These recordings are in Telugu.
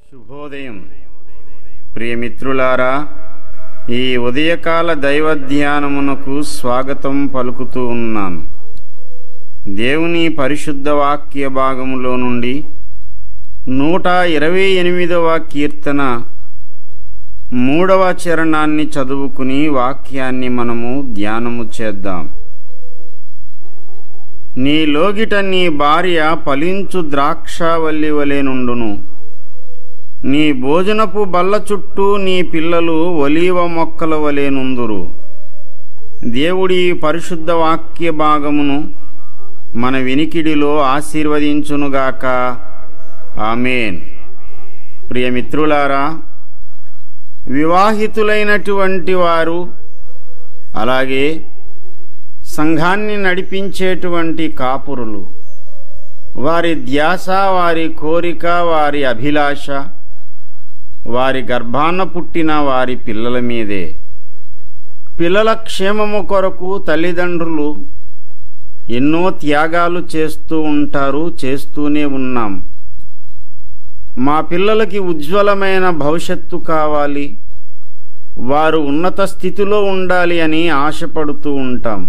శుభోదయం ప్రియమిత్రులారా ఈ ఉదయకాల దైవ ధ్యానమునకు స్వాగతం పలుకుతూ ఉన్నాను దేవుని పరిశుద్ధ వాక్య భాగములో నుండి నూట ఇరవై ఎనిమిదవ కీర్తన మూడవ చరణాన్ని చదువుకుని వాక్యాన్ని మనము ధ్యానము చేద్దాం నీ లోగిట నీ భార్య ఫలించు ద్రాక్షావల్లి వలె నుండును నీ భోజనపు బల్ల చుట్టూ నీ పిల్లలు ఒలీవ మొక్కల వలె నుందురు దేవుడి పరిశుద్ధ వాక్య భాగమును మన వినికిడిలో ఆశీర్వదించునుగాక ఆమెన్ ప్రియమిత్రులారా వివాహితులైనటువంటి వారు అలాగే సంఘాన్ని నడిపించేటువంటి కాపురులు వారి ధ్యాస వారి కోరిక వారి అభిలాష వారి గర్భాన పుట్టిన వారి పిల్లల మీదే పిల్లల క్షేమము కొరకు తల్లిదండ్రులు ఎన్నో త్యాగాలు చేస్తూ ఉంటారు చేస్తూనే ఉన్నాం మా పిల్లలకి ఉజ్వలమైన భవిష్యత్తు కావాలి వారు ఉన్నత స్థితిలో ఉండాలి అని ఆశపడుతూ ఉంటాం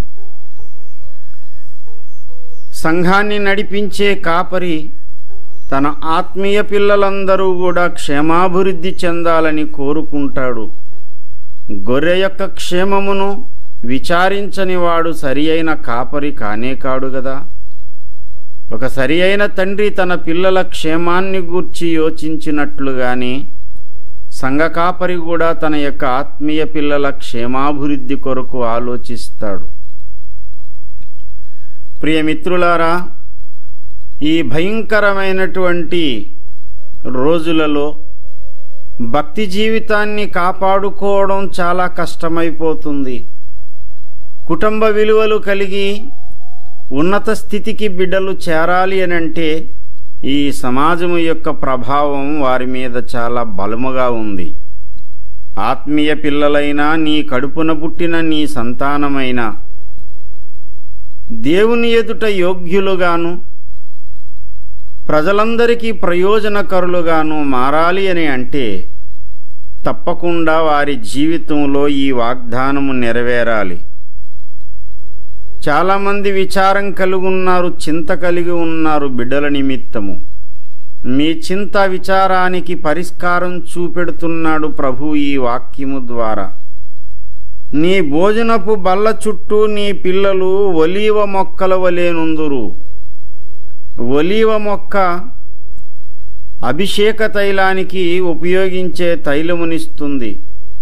సంఘాన్ని నడిపించే కాపరి తన ఆత్మీయ పిల్లలందరూ కూడా క్షేమాభివృద్ధి చెందాలని కోరుకుంటాడు గొర్రె యొక్క క్షేమమును విచారించని వాడు సరి అయిన కాపరి కానే కాడు గదా ఒక సరి అయిన తండ్రి తన పిల్లల క్షేమాన్ని గూర్చి యోచించినట్లుగానే సంఘ కాపరి కూడా తన యొక్క ఆత్మీయ పిల్లల క్షేమాభివృద్ధి కొరకు ఆలోచిస్తాడు ప్రియమిత్రులారా ఈ భయంకరమైనటువంటి రోజులలో భక్తి జీవితాన్ని కాపాడుకోవడం చాలా కష్టమైపోతుంది కుటుంబ విలువలు కలిగి ఉన్నత స్థితికి బిడ్డలు చేరాలి అనంటే ఈ సమాజము యొక్క ప్రభావం వారి మీద చాలా బలముగా ఉంది ఆత్మీయ పిల్లలైనా నీ కడుపున పుట్టిన నీ సంతానమైనా దేవుని ఎదుట యోగ్యులుగాను ప్రజలందరికీ ప్రయోజనకరులుగాను మారాలి అని అంటే తప్పకుండా వారి జీవితంలో ఈ వాగ్దానము నెరవేరాలి చాలామంది విచారం కలిగి ఉన్నారు చింత కలిగి ఉన్నారు బిడ్డల నిమిత్తము మీ చింత విచారానికి పరిష్కారం చూపెడుతున్నాడు ప్రభు ఈ వాక్యము ద్వారా నీ భోజనపు బల్ల చుట్టూ నీ పిల్లలు ఒలీవ మొక్కల వలె నుందురు ఒలీవ మొక్క అభిషేక తైలానికి ఉపయోగించే తైలమునిస్తుంది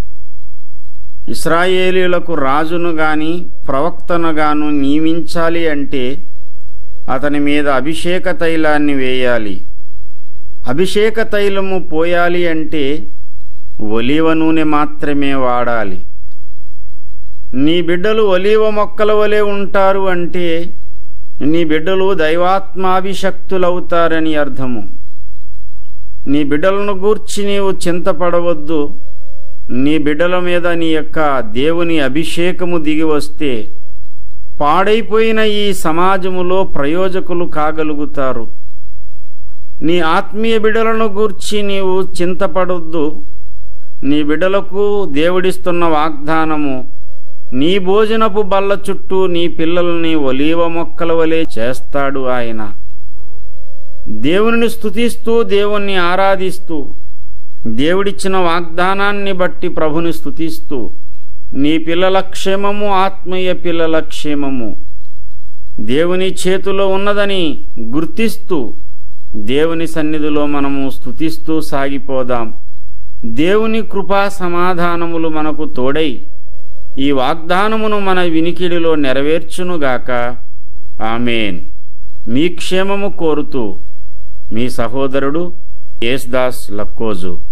ఇస్రాయేలీలకు రాజును గాని ప్రవక్తను గాను నియమించాలి అంటే అతని మీద అభిషేక తైలాన్ని వేయాలి అభిషేక తైలము పోయాలి అంటే ఒలివ నూనె మాత్రమే వాడాలి నీ బిడ్డలు ఒలీవ మొక్కల వలె ఉంటారు అంటే నీ బిడ్డలు దైవాత్మాభిషక్తులవుతారని అర్థము నీ బిడ్డలను గూర్చి నీవు చింతపడవద్దు నీ బిడ్డల మీద నీ యొక్క దేవుని అభిషేకము దిగి వస్తే పాడైపోయిన ఈ సమాజములో ప్రయోజకులు కాగలుగుతారు నీ ఆత్మీయ బిడ్డలను గూర్చి నీవు చింతపడొద్దు నీ బిడ్డలకు దేవుడిస్తున్న వాగ్దానము నీ భోజనపు బల్ల చుట్టూ నీ పిల్లల్ని ఒలీవ మొక్కల వలె చేస్తాడు ఆయన దేవుని స్తుతిస్తూ దేవుణ్ణి ఆరాధిస్తూ దేవుడిచ్చిన వాగ్దానాన్ని బట్టి ప్రభుని స్తుతిస్తూ నీ పిల్లల క్షేమము ఆత్మీయ పిల్లల క్షేమము దేవుని చేతిలో ఉన్నదని గుర్తిస్తూ దేవుని సన్నిధిలో మనము స్తుతిస్తూ సాగిపోదాం దేవుని కృపా సమాధానములు మనకు తోడై ఈ వాగ్దానమును మన వినికిడిలో నెరవేర్చునుగాక ఆమెన్ మీ క్షేమము కోరుతూ మీ సహోదరుడు యేస్దాస్ లక్కోజు